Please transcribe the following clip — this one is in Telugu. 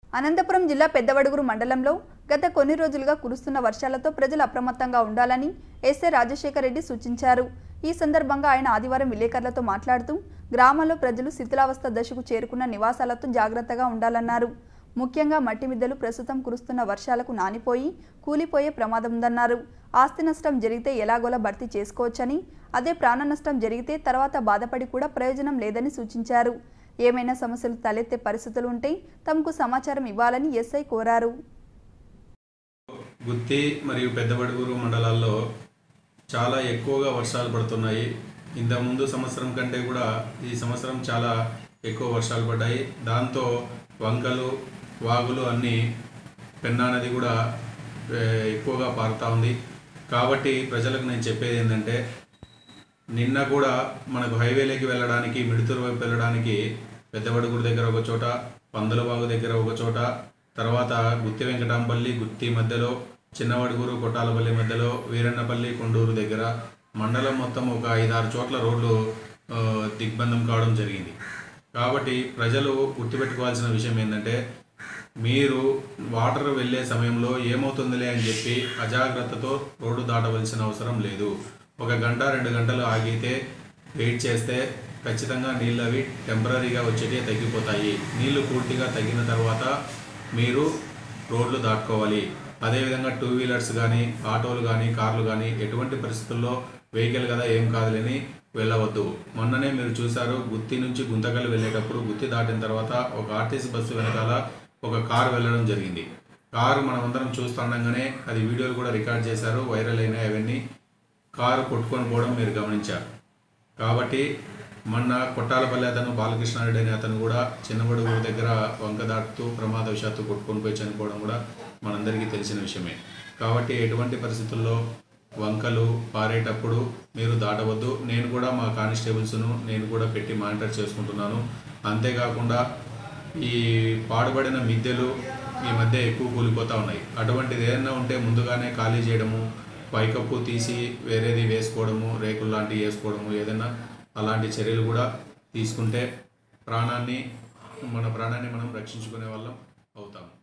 అనంతపురం జిల్లా పెద్దవడుగురు మండలంలో గత కొన్ని రోజులుగా కురుస్తున్న వర్షాలతో ప్రజలు అప్రమత్తంగా ఉండాలని ఎస్ఏ రాజశేఖర రెడ్డి సూచించారు ఈ సందర్భంగా ఆయన ఆదివారం విలేకరులతో మాట్లాడుతూ గ్రామాల్లో ప్రజలు శిథిలావస్థ దశకు చేరుకున్న నివాసాలతో జాగ్రత్తగా ఉండాలన్నారు ముఖ్యంగా మట్టి మిద్దలు ప్రస్తుతం కురుస్తున్న వర్షాలకు నానిపోయి కూలిపోయే ప్రమాదం ఉందన్నారు ఆస్తి నష్టం జరిగితే ఎలాగోలా భర్తీ చేసుకోవచ్చని అదే ప్రాణ నష్టం జరిగితే తర్వాత బాధపడి కూడా ప్రయోజనం లేదని సూచించారు ఏమైనా సమస్యలు తలెత్తే పరిస్థితులు ఉంటే తమకు సమాచారం ఇవ్వాలని ఎస్ఐ కోరారు గుత్తి మరియు పెద్దబడుగురు మండలాల్లో చాలా ఎక్కువగా వర్షాలు పడుతున్నాయి ఇంత ముందు సంవత్సరం కంటే కూడా ఈ సంవత్సరం చాలా ఎక్కువ వర్షాలు పడ్డాయి దాంతో వంకలు వాగులు అన్నీ పెన్నా నది కూడా ఏ, ఎక్కువగా పారుతూ ఉంది కాబట్టి ప్రజలకు నేను చెప్పేది ఏంటంటే నిన్న కూడా మనకు హైవేలోకి వెళ్ళడానికి మిడుతూరు వైపు వెళ్ళడానికి పెద్దబడుగురు దగ్గర ఒక చోట పందలబాగు దగ్గర ఒక చోట తర్వాత గుత్తి వెంకటాంపల్లి గుత్తి మధ్యలో చిన్నవడుగురు కొట్టాలపల్లి మధ్యలో వీరన్నపల్లి కొండూరు దగ్గర మండలం మొత్తం ఒక ఐదారు చోట్ల రోడ్లు ఆ, దిగ్బంధం కావడం జరిగింది కాబట్టి ప్రజలు గుర్తుపెట్టుకోవాల్సిన విషయం ఏంటంటే మీరు వాటర్ వెళ్ళే సమయంలో ఏమవుతుందిలే అని చెప్పి అజాగ్రత్తతో రోడ్డు దాటవలసిన అవసరం లేదు ఒక గంట రెండు గంటలు ఆగితే వెయిట్ చేస్తే ఖచ్చితంగా నీళ్ళు అవి టెంపరీగా వచ్చేటివి తగ్గిపోతాయి నీళ్లు పూర్తిగా తగ్గిన తర్వాత మీరు రోడ్లు దాటుకోవాలి అదేవిధంగా టూ వీలర్స్ కానీ ఆటోలు కానీ కార్లు కానీ ఎటువంటి పరిస్థితుల్లో వెహికల్ కదా ఏం కాదులేని వెళ్ళవద్దు మొన్ననే మీరు చూశారు గుత్తి నుంచి గుంతకల్ వెళ్ళేటప్పుడు గుత్తి దాటిన తర్వాత ఒక ఆర్టీసీ బస్సు వెనకాల ఒక కారు వెళ్ళడం జరిగింది కారు మనమందరం చూస్తుండగానే అది వీడియోలు కూడా రికార్డ్ చేశారు వైరల్ అయినాయి అవన్నీ కారు కొట్టుకొని పోవడం మీరు గమనించారు కాబట్టి మొన్న కొట్టాలపల్లి అతను బాలకృష్ణారెడ్డి అనే అతను కూడా చిన్నబడుగు దగ్గర వంక దాటుతూ ప్రమాదవశాత్తు కొట్టుకొని పోయి చనిపోవడం కూడా మనందరికీ తెలిసిన విషయమే కాబట్టి ఎటువంటి పరిస్థితుల్లో వంకలు పారేటప్పుడు మీరు దాటవద్దు నేను కూడా మా కానిస్టేబుల్స్ను నేను కూడా పెట్టి మానిటర్ చేసుకుంటున్నాను అంతేకాకుండా ఈ పాడుబడిన మిద్దెలు ఈ మధ్య ఎక్కువ కూలిపోతూ ఉన్నాయి అటువంటిది ఏదైనా ఉంటే ముందుగానే ఖాళీ చేయడము పైకప్పు తీసి వేరేది వేసుకోవడము రేకులు లాంటివి వేసుకోవడము ఏదైనా అలాంటి చర్యలు కూడా తీసుకుంటే ప్రాణాన్ని మన ప్రాణాన్ని మనం రక్షించుకునే వాళ్ళం అవుతాము